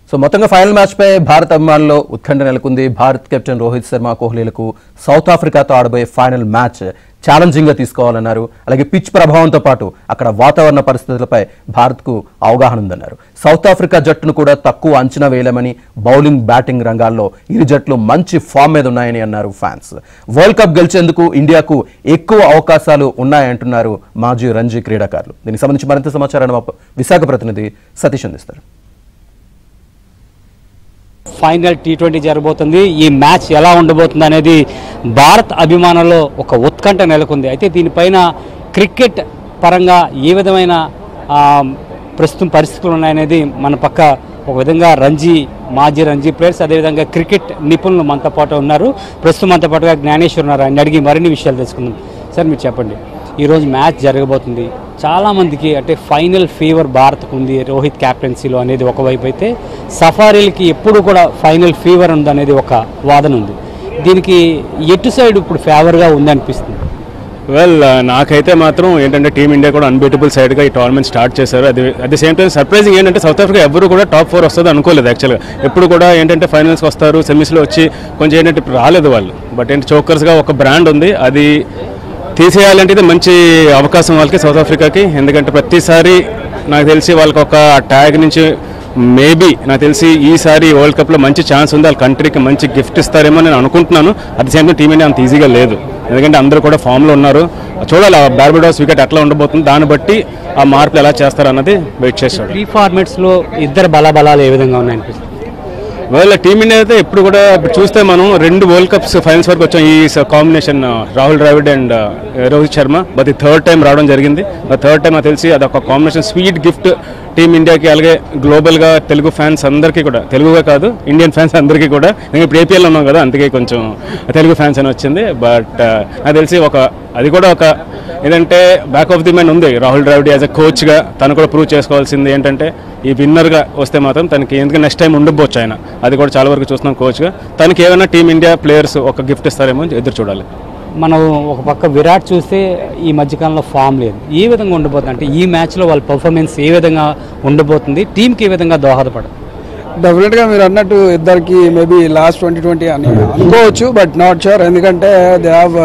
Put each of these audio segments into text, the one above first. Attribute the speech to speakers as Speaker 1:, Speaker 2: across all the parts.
Speaker 1: so మొత్తంగా final match పై భారత్ అభిమానుల్లో ఉత్కంఠ నెలకొంది భారత్ కెప్టెన్ రోహిత్ శర్మ కోహ్లీలకు సౌత్ ఆఫ్రికాతో ఆడబోయే ఫైనల్ మ్యాచ్ ఛాలెంజింగ్ గా తీసుకోవాలన్నారు అలాగే పిచ్ ప్రభావంతో పాటు అక్కడ వాతావరణ పరిస్థితులపై భారత్ కు అవగాహన ఉందన్నారు సౌత్ ఆఫ్రికా జట్టును కూడా తక్కువ అంచనా వేయలేమని బౌలింగ్ బ్యాటింగ్ రంగాల్లో ఇరు జట్లు మంచి ఫామ్ మీద ఉన్నాయని అన్నారు ఫ్యాన్స్ వరల్డ్ కప్ గెలిచేందుకు ఇండియాకు ఎక్కువ అవకాశాలు ఉన్నాయంటున్నారు మాజీ రంజీ క్రీడాకారులు దీనికి సంబంధించి మరింత సమాచారాన్ని మా విశాఖ ప్రతినిధి సతీష్ అందిస్తారు
Speaker 2: ఫైనల్ టీ ట్వంటీ జరగబోతుంది ఈ మ్యాచ్ ఎలా ఉండబోతుంది అనేది భారత్ అభిమానుల్లో ఒక ఉత్కంఠ నెలకొంది అయితే దీనిపైన క్రికెట్ పరంగా ఏ విధమైన ఆ, ప్రస్తుతం పరిస్థితులు ఉన్నాయనేది మన పక్క ఒక విధంగా రంజీ మాజీ రంజీ ప్లేయర్స్ అదేవిధంగా క్రికెట్ నిపుణులు మనతో పాటు ఉన్నారు ప్రస్తుతం మనతో పాటుగా జ్ఞానేశ్వర్ ఉన్నారు ఆయన అడిగి మరిన్ని విషయాలు తెలుసుకుందాం సార్ మీరు చెప్పండి ఈరోజు మ్యాచ్ జరగబోతుంది చాలామందికి అంటే ఫైనల్ ఫీవర్ భారత్కు ఉంది రోహిత్ క్యాప్టెన్సీలో అనేది ఒకవైపు అయితే సఫారీలకి ఎప్పుడు కూడా ఫైనల్ ఫీవర్ ఉంది అనేది ఒక వాదన ఉంది దీనికి ఎటు సైడ్ ఇప్పుడు ఫేవర్గా ఉంది అనిపిస్తుంది
Speaker 3: వెల్ నాకైతే మాత్రం ఏంటంటే టీమిండియా కూడా అన్బీటబుల్ సైడ్గా ఈ టోర్నమెంట్ స్టార్ట్ చేశారు అది at the same time surprising ఏంటంటే సౌత్ ఆఫ్రికా ఎవరు కూడా టాప్ ఫోర్ వస్తుంది అనుకోలేదు యాక్చువల్గా ఎప్పుడు కూడా ఏంటంటే ఫైనల్స్కి వస్తారు సెమీస్లో వచ్చి కొంచెం ఏంటంటే ఇప్పుడు రాలేదు వాళ్ళు బట్ ఏంటి చోకర్స్గా ఒక బ్రాండ్ ఉంది అది తీసేయాలంటే ఇది మంచి అవకాశం వాళ్ళకి సౌత్ ఆఫ్రికాకి ఎందుకంటే ప్రతిసారి నాకు తెలిసి వాళ్ళకి ఒక ట్యాగ్ నుంచి మేబీ నాకు తెలిసి ఈసారి వరల్డ్ కప్లో మంచి ఛాన్స్ ఉంది వాళ్ళ కంట్రీకి మంచి గిఫ్ట్ ఇస్తారేమో నేను అనుకుంటున్నాను at the same time team India అంత ఈజీగా లేదు ఎందుకంటే అందరూ కూడా ఫామ్లో ఉన్నారు చూడాలి ఆ బార్బడోస్ వికెట్ ఎట్లా ఉండబోతుంది దాన్ని బట్టి ఆ మార్పులు ఎలా చేస్తారు అన్నది వెయిట్ చేస్తాడు
Speaker 2: త్రీ ఫార్మాట్స్లో ఇద్దరు బలాబలాలు ఏ విధంగా ఉన్నాయి అనిపిస్తుంది
Speaker 3: వాళ్ళ టీమిండియా అయితే ఎప్పుడు కూడా ఇప్పుడు చూస్తే మనం రెండు వరల్డ్ కప్స్ ఫైనల్స్ వరకు వచ్చాం ఈ combination Rahul Dravid and Rohit Sharma but third time రావడం జరిగింది థర్డ్ టైం నాకు తెలిసి అదొక కాంబినేషన్ స్వీట్ గిఫ్ట్ టీమ్ ఇండియాకి అలాగే గ్లోబల్గా తెలుగు ఫ్యాన్స్ అందరికీ కూడా తెలుగుగా కాదు ఇండియన్ ఫ్యాన్స్ అందరికీ కూడా నేను ఇప్పుడు ఏపీఎల్ ఉన్నాం కదా అందుకే కొంచెం తెలుగు ఫ్యాన్స్ అని వచ్చింది బట్ నాకు తెలిసి ఒక అది కూడా ఒక ఏదంటే బ్యాక్ ఆఫ్ ది మైండ్ ఉంది రాహుల్ ద్రావిడ్ యాజ్ అ కోచ్గా తను కూడా ప్రూవ్ చేసుకోవాల్సింది ఏంటంటే ఈ విన్నర్గా వస్తే మాత్రం తనకి ఎందుకంటే నెక్స్ట్ టైం ఉండబోచ్చు ఆయన అది కూడా చాలా వరకు చూస్తున్నాం కోచ్గా తనకి ఏమైనా టీమిండియా ప్లేయర్స్ ఒక గిఫ్ట్ ఇస్తారేమో అని ఎదురు చూడాలి
Speaker 2: మనం ఒక పక్క విరాట్ చూస్తే ఈ మధ్యకాలంలో ఫామ్ లేదు ఏ విధంగా ఉండబోతుంది అంటే ఈ మ్యాచ్లో వాళ్ళ పర్ఫార్మెన్స్ ఏ విధంగా ఉండబోతుంది టీంకి ఏ విధంగా దోహదపడదు
Speaker 4: డెఫినెట్గా మీరు అన్నట్టు ఇద్దరికి మేబీ లాస్ట్ ట్వంటీ ట్వంటీ అని అనుకోవచ్చు బట్ నాట్ షూర్ ఎందుకంటే దే హ్యావ్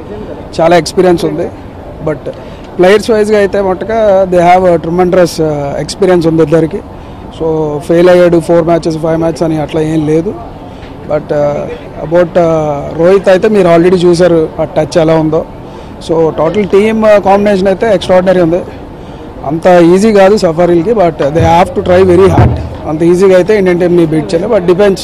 Speaker 4: చాలా ఎక్స్పీరియన్స్ ఉంది బట్ ప్లేయర్స్ వైజ్గా అయితే మట్టుగా దే హ్యావ్ ట్రిమండ్రస్ ఎక్స్పీరియన్స్ ఉంది ఇద్దరికి సో ఫెయిల్ అయ్యాడు ఫోర్ మ్యాచెస్ ఫైవ్ మ్యాచెస్ అని అట్లా ఏం లేదు బట్ అబౌట్ రోహిత్ అయితే మీరు ఆల్రెడీ చూసారు ఆ టచ్ ఎలా ఉందో సో టోటల్ టీమ్ కాంబినేషన్ అయితే ఎక్స్ట్రాడినరీ ఉంది అంత ఈజీ కాదు సఫారీలకి but they have to try very hard అంత ఈజీగా అయితే ఇండియన్ టీమ్ని బీట్ చేయలేదు బట్ డిపెండ్స్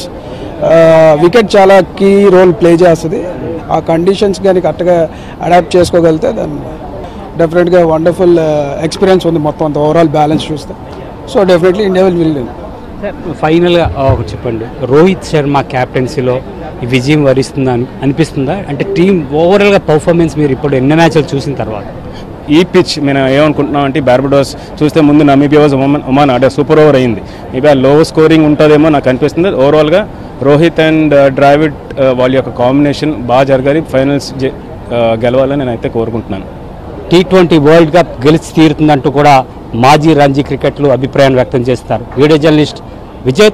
Speaker 4: వికెట్ చాలా కీ రోల్ ప్లే చేస్తుంది ఆ కండిషన్స్ కానీ కరెక్ట్గా అడాప్ట్ చేసుకోగలిగితే దాన్ని డెఫినెట్గా వండర్ఫుల్ ఎక్స్పీరియన్స్ ఉంది మొత్తం అంత ఓవరాల్ బ్యాలెన్స్ చూస్తే so definitely India will will
Speaker 2: ఫైనల్గా ఒకటి చెప్పండి రోహిత్ శర్మ క్యాప్టెన్సీలో ఈ విజయం వరిస్తుందా అని అనిపిస్తుందా అంటే టీం ఓవరాల్గా పర్ఫార్మెన్స్ మీరు ఇప్పుడు ఎన్ని మ్యాచ్లు చూసిన తర్వాత
Speaker 3: ఈ పిచ్ మేము ఏమనుకుంటున్నాం అంటే బార్బడోస్ చూస్తే ముందు నమీబియా వాజ్ ఒమన్ ఒమాన్ ఆడే సూపర్ ఓవర్ అయింది మేబీ ఆ లో స్కోరింగ్ ఉంటుందేమో నాకు అనిపిస్తుంది ఓవరాల్గా రోహిత్ అండ్ ద్రావిడ్ వాళ్ళ యొక్క కాంబినేషన్ బాగా జరగాలి ఫైనల్స్ గెలవాలని నేను అయితే కోరుకుంటున్నాను
Speaker 2: టీ ట్వంటీ వరల్డ్ కప్ గెలిచి తీరుతుందంటూ కూడా మాజీ రంజీ క్రికెట్లు అభిప్రాయం వ్యక్తం చేస్తారు వీడియో జర్నలిస్ట్ విజయ్